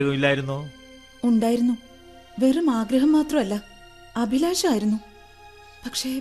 ഇല്ലായിരുന്നോ ഉണ്ടായിരുന്നു വെറും ആഗ്രഹം മാത്രമല്ല അഭിലാഷമായിരുന്നു പക്ഷേ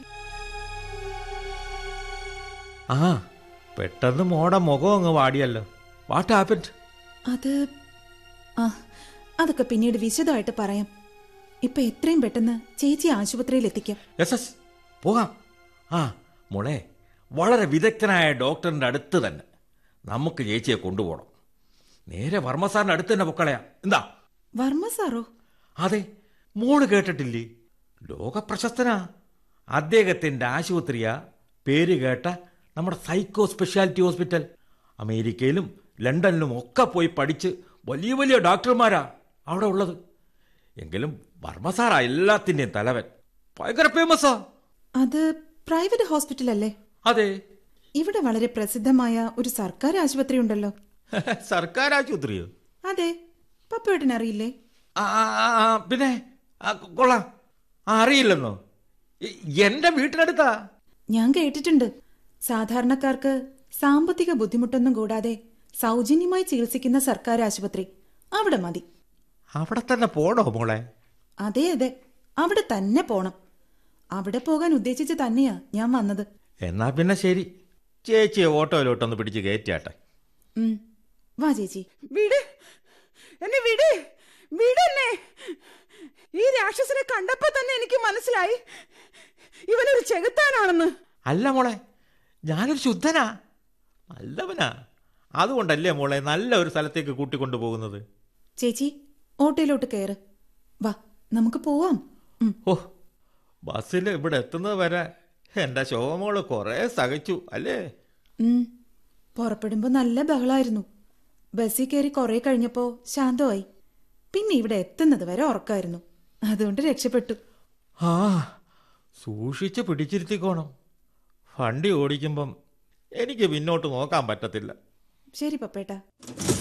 ആ പെട്ടെന്ന് മോടെ മുഖം അങ്ങ് വാടിയല്ലോ വാട്ട് ഹാപ്പൻഡ് അത് ആ അതൊക്കെ പിന്നീട് വിശദമായിട്ട് പറയാം ഇപ്പൊ എത്രയും പെട്ടെന്ന് ചേച്ചി ആശുപത്രിയിൽ എത്തിക്കാം എസ് എസ് പോകാം ആ മോളെ വളരെ വിദഗ്ധനായ ഡോക്ടറിന്റെ അടുത്ത് തന്നെ നമുക്ക് ചേച്ചിയെ കൊണ്ടുപോകണം നേരെ വർമ്മ സാറിന്റെ അടുത്ത് തന്നെ പൊക്കളയാ എന്താ വർമ്മ സാറോ അതെ മോള് കേട്ടിട്ടില്ലേ ലോകപ്രശസ്തനാ അദ്ദേഹത്തിന്റെ ആശുപത്രിയാ പേര് കേട്ട നമ്മുടെ സൈക്കോ സ്പെഷ്യാലിറ്റി ഹോസ്പിറ്റൽ അമേരിക്കയിലും ലണ്ടനിലും ഒക്കെ പോയി പഠിച്ച് വലിയ വലിയ ഡോക്ടർമാരാ അവിടെ ഉള്ളത് എങ്കിലും വർമ്മ സാറാ എല്ലാത്തിന്റെയും തലവൻ ഭയങ്കര ഫേമസാ അത് പ്രൈവറ്റ് ഹോസ്പിറ്റൽ അല്ലേ അതെ ഇവിടെ വളരെ പ്രസിദ്ധമായ ഒരു സർക്കാർ ആശുപത്രി ഉണ്ടല്ലോ സർക്കാർ ആശുപത്രിയോ അതെ പപ്പേട്ടൻ അറിയില്ലേ ആ, ആ, ആ, ആ, പിന്നെ ആ, കൊള്ളാം ആ, അറിയില്ലെന്നോ എ- എന്റെ വീട്ടിനടുത്താ ഞാൻ കേട്ടിട്ടുണ്ട് സാധാരണക്കാർക്ക് സാമ്പത്തിക ബുദ്ധിമുട്ടൊന്നും കൂടാതെ സൗജന്യമായി ചികിത്സിക്കുന്ന സർക്കാർ ആശുപത്രി അവിടെ മതി അവിടെ തന്നെ പോണോ മോളെ അതെ അതെ അവിടെ തന്നെ പോണം അവിടെ പോകാൻ ഉദ്ദേശിച്ച് തന്നെയാ ഞാൻ വന്നത് എന്നാ പിന്നെ ശരി ചേച്ചിയെ ഓട്ടോയിലോട്ടൊന്ന് പിടിച്ച് കയറ്റിയാട്ടെ ഉം. വാ ചേച്ചി വിട് എന്നെ വിട് വിടെന്നെ ഈ രാക്ഷസനെ കണ്ടപ്പോ തന്നെ എനിക്ക് മനസ്സിലായി ഇവനൊരു ചെകുത്താനാണെന്ന് അല്ല മോളെ ഞാനൊരു ശുദ്ധനാ നല്ലവനാ അതുകൊണ്ടല്ലേ മോളെ നല്ല ഒരു സ്ഥലത്തേക്ക് കൂട്ടിക്കൊണ്ടു പോകുന്നത് ചേച്ചി ഓട്ടോയിലോട്ട് കയറ് വാ നമുക്ക് പോവാം ഉം. ഓ ബസ്സിൽ ഇവിടെ എത്തുന്നത് വരെ എന്റെ ശോമോള് കുറെ സഹിച്ചു അല്ലേ ഉം. പുറപ്പെടുമ്പോ നല്ല ബഹളായിരുന്നു ബസ്സിൽ കയറി കുറെ കഴിഞ്ഞപ്പോ ശാന്തമായി പിന്നെ ഇവിടെ എത്തുന്നത് വരെ ഉറക്കായിരുന്നു അതുകൊണ്ട് രക്ഷപ്പെട്ടു ആ സൂക്ഷിച്ച് പിടിച്ചിരുത്തിക്കോണം വണ്ടി ഓടിക്കുമ്പം എനിക്ക് പിന്നോട്ട് നോക്കാൻ പറ്റത്തില്ല ശരി പപ്പേട്ട